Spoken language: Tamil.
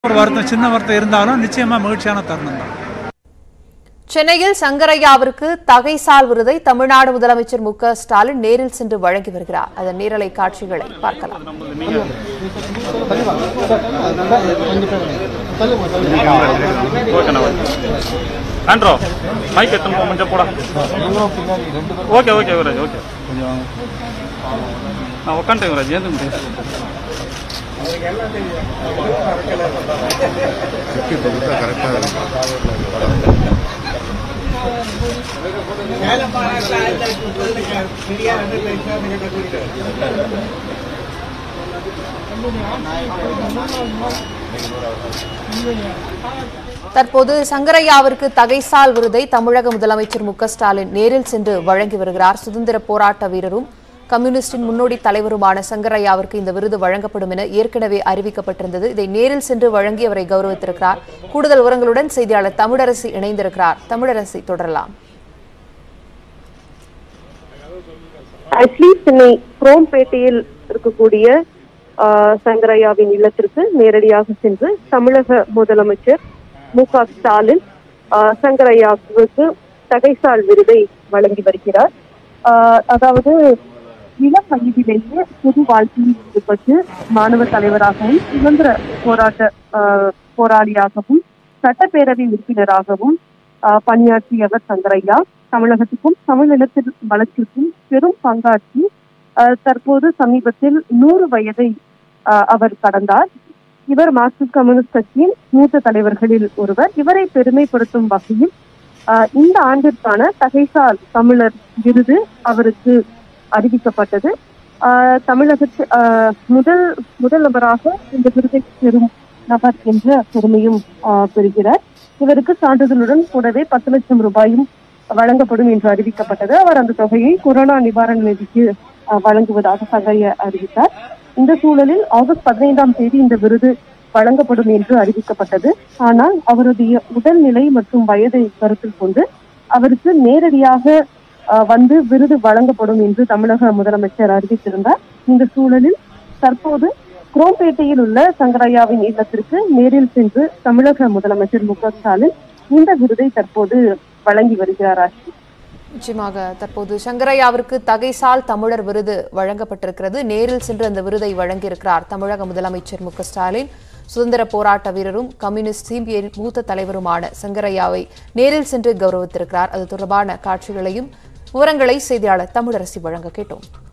ஒரு வருத்தம் சின்ன வருத்தம் இருந்தாலும் நிச்சயமா மகிழ்ச்சியான தருணம் தான் சென்னையில் சங்கரையாவிற்கு தகைசால் விருதை தமிழ்நாடு முதலமைச்சர் மு க ஸ்டாலின் நேரில் சென்று வழங்கி வருகிறார் அதன் நேரலை காட்சிகளை பார்க்கலாம் ஓகேண்ணா ஓகே ஆண்ட்ரோ மைக் எத்தனை போ கொஞ்சம் போடா ஓகே ஓகே யுவராஜ் ஓகே நான் உட்காந்துட்டேன் யுவராஜ் ஏந்து முடியும் தற்போது சங்கரையாவிற்கு தகைசால் விருதை தமிழக முதலமைச்சர் மு க ஸ்டாலின் நேரில் சென்று வழங்கி வருகிறார் சுதந்திர போராட்ட வீரரும் கம்யூனிஸ்டின் முன்னோடி தலைவருமான சங்கரையாவிற்கு இந்த விருது வழங்கப்படும் என ஏற்கனவே அறிவிக்கப்பட்டிருந்தது இதை நேரில் சென்று வழங்கி அவரை கௌரவித்திருக்கிறார் கூடுதல் விவரங்களுடன் செய்தியாளர் தமிழரசி இணைந்திருக்கிறார் தமிழரசி தொடரலாம் ஆக்சுவலி சென்னை குரோம்பேட்டையில் இருக்கக்கூடிய ஆஹ், சங்கரையாவின் இல்லத்திற்கு நேரடியாக சென்று தமிழக முதலமைச்சர் மு க ஸ்டாலின் ஆஹ், சங்கரையாவுக்கு தகைசால் விருதை வழங்கி வருகிறார் ஆஹ், அதாவது இளம் வயதிலேயே பொது வாழ்க்கையில் ஈடுபட்டு மாணவ தலைவராகவும் சுதந்திர போராட்ட ஆஹ், போராளியாகவும் சட்டப்பேரவை உறுப்பினராகவும் ஆஹ், பணியாற்றியவர் சங்கரையா தமிழகத்துக்கும் தமிழினத்தின் வளர்ச்சிக்கும் பெரும் பங்காற்றி ஆஹ், தற்போது சமீபத்தில் நூறு வயதை ஆஹ், அவர் கடந்தார் இவர் மார்க்சிஸ்ட் கம்யூனிஸ்ட் கட்சியின் மூத்த தலைவர்களில் ஒருவர் இவரை பெருமைப்படுத்தும் வகையில் ஆஹ், இந்த ஆண்டிற்கான தகைசால் தமிழர் விருது அவருக்கு அறிவிக்கப்பட்டது ஆஹ், தமிழகத்து ஆஹ், முதல் முதல் நபராக இந்த விருதை பெறும் நபர் என்ற பெருமையும் ஆஹ், பெறுகிறார் இவருக்கு சான்றிதழுடன் கூடவே பத்து லட்சம் ரூபாயும் வழங்கப்படும் என்று அறிவிக்கப்பட்டது அவர் அந்த தொகையை கொரோனா நிவாரண நிதிக்கு அஹ், வழங்குவதாக சங்கைய அறிவித்தார் இந்த சூழலில் ஆகஸ்ட் பதினைந்தாம் தேதி இந்த விருது வழங்கப்படும் என்று அறிவிக்கப்பட்டது ஆனால் அவருடைய உடல்நிலை மற்றும் வயதை கருத்தில் கொண்டு அவருக்கு நேரடியாக அஹ், வந்து விருது வழங்கப்படும் என்று தமிழக முதலமைச்சர் அறிவித்திருந்தார் இந்த சூழலில் தற்போது குரோம்பேட்டையில் உள்ள சங்கரையாவின் இல்லத்திற்கு நேரில் சென்று தமிழக முதலமைச்சர் மு க ஸ்டாலின் இந்த விருதை தற்போது வழங்கி வருகிறார் ஆஷி நிச்சயமாக தற்போது சங்கரையாவிற்கு தகைசால் தமிழர் விருது வழங்கப்பட்டிருக்கிறது நேரில் சென்று அந்த விருதை வழங்கியிருக்கிறார் தமிழக முதலமைச்சர் மு க ஸ்டாலின் சுதந்திர போராட்ட வீரரும் கம்யூனிஸ்ட் சிபிஐ மூத்த தலைவருமான சங்கரையாவை நேரில் சென்று கௌரவித்திருக்கிறார் அது தொடர்பான காட்சிகளையும் விவரங்களை செய்தியாளர் தமிழரசி வழங்க கேட்டோம்